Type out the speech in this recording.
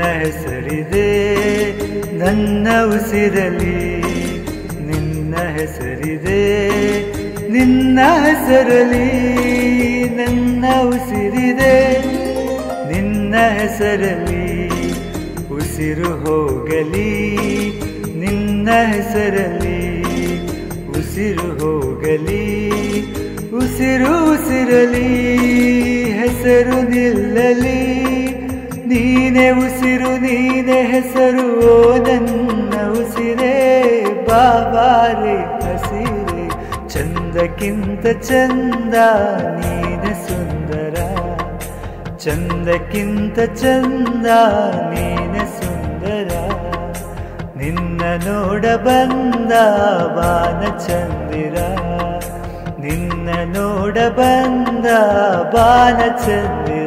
ಹೆಸರಿದೆ ನನ್ನ ಉಸಿರಲಿ ನಿನ್ನ ಹೆಸರಿದೆ ನಿನ್ನ ಹೆಸರಲಿ ನನ್ನ ಉಸಿರಿದೆ ನಿನ್ನ ಹೆಸರಲಿ ಉಸಿರು ಹೋಗಲಿ ನಿನ್ನ ಹೆಸರಲಿ ಉಸಿರು ಹೋಗಲಿ ಉಸಿರು ಉಸಿರಲಿ ಹೆಸರು ನಿಲ್ಲಲಿ ನೀನೆ ಉಸಿರು ನೀನೆ ಹೆಸರು ಓ ನನ್ನ ಉಸಿರೇ ಬಾಬಾರೆ ಹಸಿರೆ ಚಂದಕ್ಕಿಂತ ಚಂದ ನೀನೆ ಸುಂದರ ಚಂದಕ್ಕಿಂತ ಚಂದ ನೀನೆ ಸುಂದರ ನಿನ್ನ ನೋಡ ಬಂದ ಬಾನ ಚಂದಿರ ನಿನ್ನ ನೋಡ ಬಂದ ಬಾನ ಚಂದಿರ